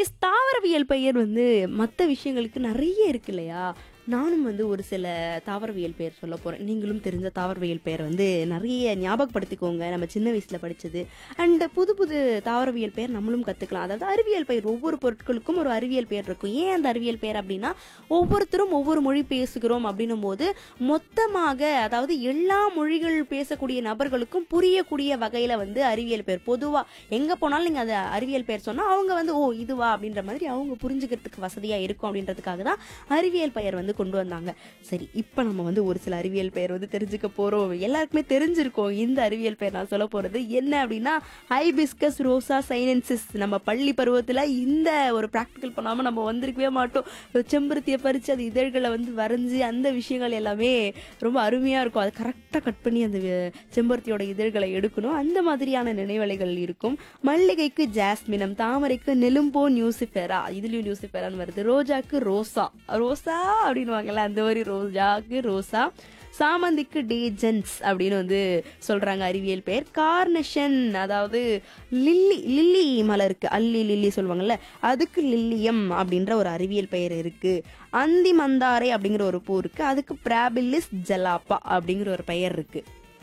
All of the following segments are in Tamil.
எஸ் தாவரவியல் பெயர் வந்து மற்ற விஷயங்களுக்கு நிறைய இருக்கு இல்லையா நானும் வந்து ஒரு சில தாவரவியல் பெயர் சொல்ல போகிறேன் நீங்களும் தெரிஞ்ச தாவரவியல் பெயர் வந்து நிறைய ஞாபகப்படுத்திக்கோங்க நம்ம சின்ன வயசில் படித்தது அண்ட் புது புது தாவரவியல் பெயர் நம்மளும் கற்றுக்கலாம் அதாவது அறிவியல் பெயர் ஒவ்வொரு பொருட்களுக்கும் ஒரு அறிவியல் பெயர் இருக்கும் ஏன் அந்த அறிவியல் பெயர் அப்படின்னா ஒவ்வொருத்தரும் ஒவ்வொரு மொழி பேசுகிறோம் அப்படின்னும் போது மொத்தமாக அதாவது எல்லா மொழிகள் பேசக்கூடிய நபர்களுக்கும் புரியக்கூடிய வகையில் வந்து அறிவியல் பெயர் பொதுவாக எங்கே போனாலும் நீங்கள் அந்த அறிவியல் பெயர் சொன்னால் அவங்க வந்து ஓ இதுவா அப்படின்ற மாதிரி அவங்க புரிஞ்சுக்கிறதுக்கு வசதியாக இருக்கும் அப்படின்றதுக்காக தான் அறிவியல் பெயர் வந்து கொண்டு வந்தாங்க சரி இப்போ நம்ம வந்து ஒரு சில அறிவியல் பெயர் வந்து தெரிஞ்சுக்க போகிறோம் எல்லாருக்குமே தெரிஞ்சிருக்கோம் இந்த அறிவியல் பெயர் நான் சொல்ல போகிறது என்ன அப்படின்னா ஹைபிஸ்கஸ் ரோசா சைனன்சிஸ் நம்ம பள்ளி பருவத்தில் இந்த ஒரு ப்ராக்டிக்கல் பண்ணாமல் நம்ம வந்திருக்கவே மாட்டோம் செம்பருத்தியை பறித்து அது இதழ்களை வந்து வரைஞ்சி அந்த விஷயங்கள் எல்லாமே ரொம்ப அருமையாக இருக்கும் அதை கரெக்டாக கட் பண்ணி அந்த வி- செம்பருத்தியோட இதழ்களை எடுக்கணும் அந்த மாதிரியான நினைவலைகள் இருக்கும் மல்லிகைக்கு ஜாஸ்மினம் தாமரைக்கு நெலும்போ நியூசிஃபெரா இதுலயும் நியூசிஃபெரான்னு வருது ரோஜாக்கு ரோசா ரோசா அப்படின்னுவாங்கல்ல அந்த மாதிரி ரோஜாக்கு ரோசா சாமந்திக்கு டேஜன்ஸ் அப்படின்னு வந்து சொல்றாங்க அறிவியல் பெயர் கார்னஷன் அதாவது லில்லி லில்லி மலருக்கு அல்லி லில்லி சொல்லுவாங்கல்ல அதுக்கு லில்லியம் அப்படின்ற ஒரு அறிவியல் பெயர் இருக்கு அந்தி மந்தாரை அப்படிங்கிற ஒரு பூ இருக்கு அதுக்கு பிராபிலிஸ் ஜலாப்பா அப்படிங்கிற ஒரு பெயர் இருக்கு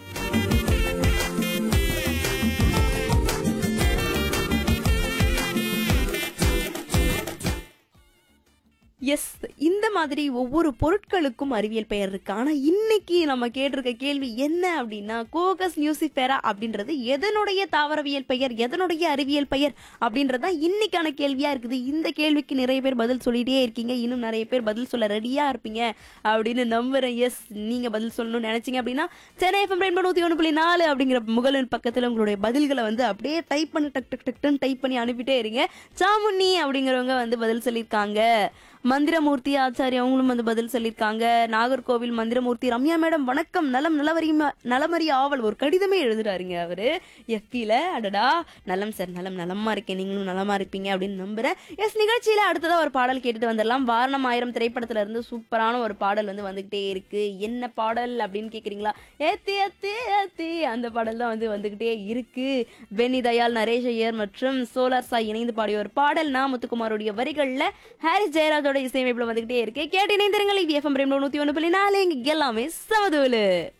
எஸ் இந்த மாதிரி ஒவ்வொரு பொருட்களுக்கும் அறிவியல் பெயர் இருக்கு ஆனா இன்னைக்கு நம்ம கேட்டிருக்க கேள்வி என்ன அப்படின்னா கோகஸ் நியூசிஃபெரா அப்படின்றது எதனுடைய தாவரவியல் பெயர் எதனுடைய அறிவியல் பெயர் அப்படின்றது தான் இன்னைக்கான கேள்வியா இருக்குது இந்த கேள்விக்கு நிறைய பேர் பதில் சொல்லிட்டே இருக்கீங்க இன்னும் நிறைய பேர் பதில் சொல்ல ரெடியா இருப்பீங்க அப்படின்னு நம்புறேன் எஸ் நீங்க பதில் சொல்லணும்னு நினைச்சீங்க அப்படின்னா சென்னை எஃப்எம் ரெண்டு நூத்தி ஒன்று புள்ளி நாலு அப்படிங்கிற முகலின் பக்கத்துல உங்களுடைய பதில்களை வந்து அப்படியே டைப் பண்ணி டக் டக் டக் டைப் பண்ணி அனுப்பிட்டே இருங்க சாமுண்ணி அப்படிங்கிறவங்க வந்து பதில் சொல்லியிருக்காங்க மந்திரமூர்த்தி ஆச்சாரி அவங்களும் வந்து பதில் சொல்லியிருக்காங்க நாகர்கோவில் மந்திரமூர்த்தி ரம்யா மேடம் வணக்கம் நலம் நலவரி நலமறி ஆவல் ஒரு கடிதமே எழுதுறாருங்க அவரு எஃபில அடடா நலம் சார் நலம் நலமா இருக்கேன் நீங்களும் நலமா இருப்பீங்க அப்படின்னு நம்புறேன் எஸ் நிகழ்ச்சியில அடுத்ததா ஒரு பாடல் கேட்டுட்டு வந்துடலாம் வாரணம் ஆயிரம் திரைப்படத்துல இருந்து சூப்பரான ஒரு பாடல் வந்து வந்துகிட்டே இருக்கு என்ன பாடல் அப்படின்னு கேக்குறீங்களா ஏத்தி ஏத்தி ஏத்தி அந்த பாடல் தான் வந்து வந்துகிட்டே இருக்கு பெனி தயாள் நரேஷ் ஐயர் மற்றும் சோலார் சாய் இணைந்து பாடிய ஒரு பாடல் நான் முத்துக்குமாரோடைய வரிகள்ல ஹாரிஸ் ஜெயராஜோட இசையமைப்புல வந்துகிட்டே இருக்கு கேட்டு இணைந்திருங்கள் இது எஃப்எம் நூத்தி ஒன்று புள்ளி நாலு இங்க எல்லாமே சமதூலு